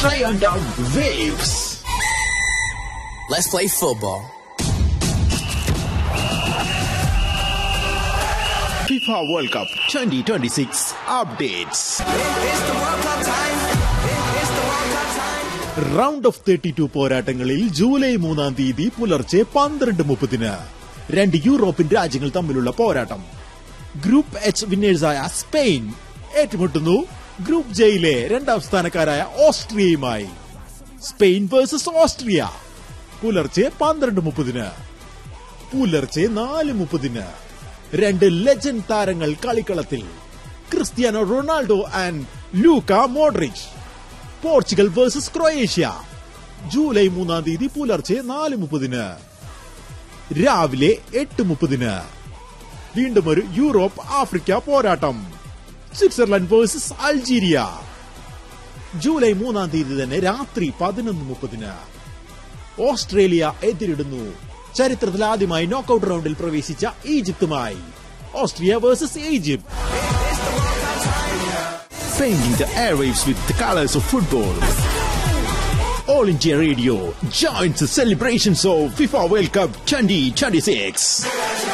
Triangle Waves. Let's play football. FIFA World Cup 2026 updates. Round of thirty two പോരാട്ടങ്ങളിൽ July മൂന്നാം തീയതി പുലർച്ചെ പന്ത്രണ്ട് മുപ്പതിന് രണ്ട് യൂറോപ്യൻ രാജ്യങ്ങൾ തമ്മിലുള്ള പോരാട്ടം ഗ്രൂപ്പ് എച്ച് വിന്നേഴ്സായ സ്പെയിൻ ഏറ്റുമുട്ടുന്നു ഗ്രൂപ്പ് ജെയിലെ രണ്ടാം സ്ഥാനക്കാരായ ഓസ്ട്രിയയുമായി സ്പെയിൻ വേഴ്സസ് ഓസ്ട്രിയ പുലർച്ചെ പന്ത്രണ്ട് മുപ്പതിന് പുലർച്ചെ നാല് മുപ്പതിന് രണ്ട് ലെജൻഡ് താരങ്ങൾ കളിക്കളത്തിൽ Cristiano Ronaldo and Luka Modric Portugal versus Croatia July മൂന്നാം തീയതി പുലർച്ചെ നാല് മുപ്പതിന് രാവിലെ എട്ട് മുപ്പതിന് വീണ്ടും ഒരു യൂറോപ്പ് ആഫ്രിക്ക പോരാട്ടം സ്വിറ്റ്സർലൻഡ് വേഴ്സസ് അൾജീരിയ ജൂലൈ മൂന്നാം തീയതി തന്നെ രാത്രി പതിനൊന്ന് മുപ്പതിന് ഓസ്ട്രേലിയ എതിരിടുന്നു ചരിത്രത്തിൽ ആദ്യമായി നോക്കൌട്ട് റൗണ്ടിൽ പ്രവേശിച്ച ഈജിപ്തുമായി Austria versus Egypt Painting the airwaves with the colors of football. All India Radio joins the celebrations of FIFA World Cup 2026.